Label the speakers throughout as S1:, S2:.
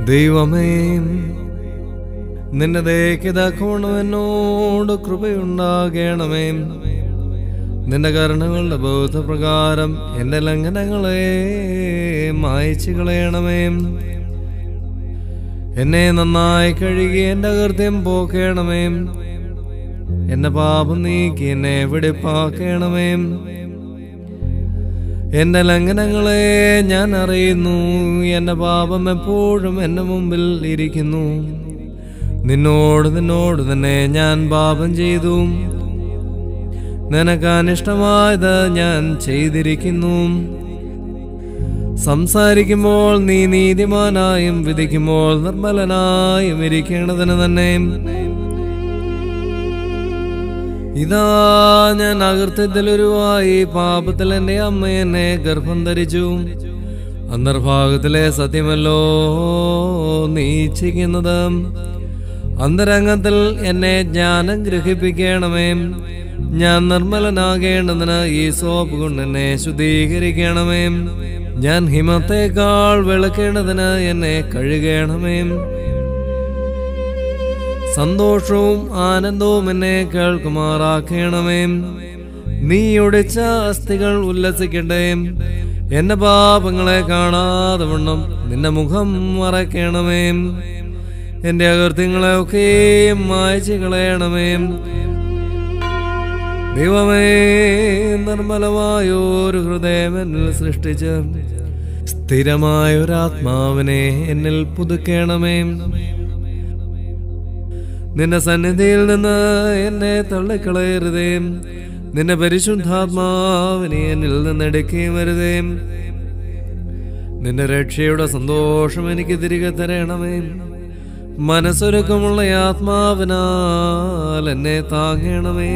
S1: ദൈവമേ നിന്റെ ദേഹിതാക്കണം എന്നോട് കൃപയുണ്ടാകണമേ നിന്റെ കരുണകളുടെ ബോധപ്രകാരം എന്റെ ലംഘനങ്ങളെ മായച്ചു കളയണമേ എന്നെ നന്നായി കഴുകി എന്റെ കൃത്യം പോക്കണമേ എന്റെ പാപം നീക്കി എന്നെ വെടിപ്പാക്കണമേ എന്റെ ലംഘനങ്ങളെ ഞാൻ അറിയുന്നു എന്റെ പാപം എപ്പോഴും എന്റെ മുമ്പിൽ ഇരിക്കുന്നു നിന്നോട് നിന്നോട് തന്നെ ഞാൻ പാപം ചെയ്തു നിനക്ക് അനിഷ്ടമായത് ഞാൻ ചെയ്തിരിക്കുന്നു സംസാരിക്കുമ്പോൾ നീ നീതിമാനായും വിധിക്കുമ്പോൾ നിർമ്മലനായും ഇരിക്കേണ്ടതിന് തന്നെ ഇതാ ഞാൻ അകൃത്യത്തിലൊരുവായി പാപത്തിൽ എന്റെ അമ്മ എന്നെ ഗർഭം ധരിച്ചു അന്തർഭാഗത്തിലെ സത്യമല്ലോ നീ ചെയ്യുന്നത് അന്തരംഗത്തിൽ എന്നെ ജ്ഞാനം ഗ്രഹിപ്പിക്കണമേ ഞാൻ നിർമ്മലനാകേണ്ടതിന് ഈ സോപ്പ് കൊണ്ട് എന്നെ ശുദ്ധീകരിക്കണമേ ഞാൻ ഹിമത്തേക്കാൾ വെളുക്കേണ്ടതിന് എന്നെ കഴുകണമേ സന്തോഷവും ആനന്ദവും എന്നെ കേൾക്കുമാറാക്കണമേ നീ ഒടിച്ച അസ്ഥികൾ ഉല്ലസിക്കട്ടെ എന്റെ പാപങ്ങളെ കാണാതെ വണ്ണം നിന്റെ മുഖം മറയ്ക്കണമേ എന്റെ അകൃത്യങ്ങളെ ഒക്കെയും മായച്ചു കളയണമേ ദൈവമേ നിർമ്മലമായൊരു ഹൃദയം എന്നിൽ സൃഷ്ടിച്ച് സ്ഥിരമായൊരാത്മാവിനെ എന്നിൽ പുതുക്കണമേ നിന്റെ സന്നിധിയിൽ നിന്ന് എന്നെ തള്ളിക്കളയരുതേ നിന്റെ പരിശുദ്ധാത്മാവിനെ എന്നിൽ നിന്ന് എടുക്കുകയും വരുതേ നിന്റെ രക്ഷയുടെ സന്തോഷം എനിക്ക് തിരികെ തരണമേ മനസ്സൊരുക്കമുള്ള ആത്മാവിനാൽ എന്നെ താങ്ങണമേ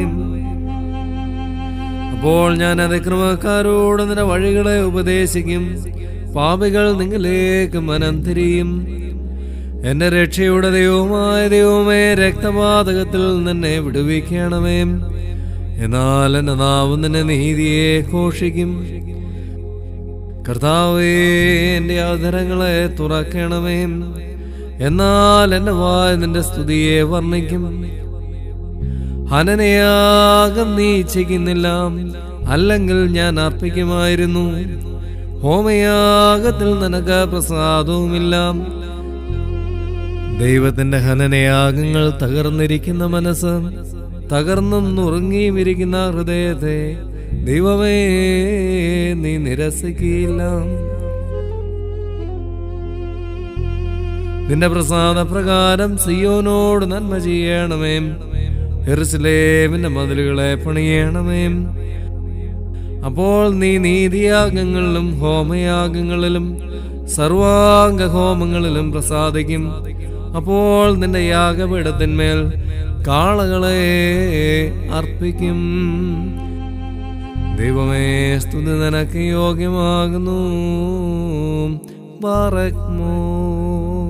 S1: അപ്പോൾ ഞാൻ അതിക്രമക്കാരോട് നിന്റെ വഴികളെ ഉപദേശിക്കും പാപികൾ നിങ്ങളിലേക്ക് മനം തിരിയും എന്റെ രക്ഷയുടെ ദൈവമായ ദൈവമേ രക്തപാതകത്തിൽ നിന്നെ വിടുവിക്കണമേ എന്നാൽ എന്റെ നാവ് നിന്നെ നീതിയെ ഘോഷിക്കും കർത്താവേ എന്റെ ആദരങ്ങളെ തുറക്കണമേ എന്നാൽ എന്റെ വായ നിന്റെ സ്തുതിയെ വർണ്ണിക്കും ഹനനയാകം നീ ചെയ്യുന്നില്ല അല്ലെങ്കിൽ ഞാൻ അർപ്പിക്കുമായിരുന്നു ഹോമയാഗത്തിൽ നിനക്ക് പ്രസാദവുമില്ല ദൈവത്തിന്റെ ഹനനയാഗങ്ങൾ തകർന്നിരിക്കുന്ന മനസ്സ് തകർന്നും നുറുങ്ങിയും ഇരിക്കുന്ന ഹൃദയത്തെ ദൈവമേ നീ നിരസിക്കില്ല നിന്റെ പ്രസാദ പ്രകാരം സിയോനോട് നന്മ ചെയ്യണമേ എറുസലേമിന്റെ മതിലുകളെ പണിയണമേ അപ്പോൾ നീ നീതിയാഗങ്ങളിലും ഹോമയാഗങ്ങളിലും സർവാംഗ ഹോമങ്ങളിലും പ്രസാദിക്കും അപ്പോൾ നിന്റെ യാഗപീഠത്തിന്മേൽ കാളകളെ അർപ്പിക്കും ദൈവമേ സ്തുതി നിനക്ക് യോഗ്യമാകുന്നു പറക്മോ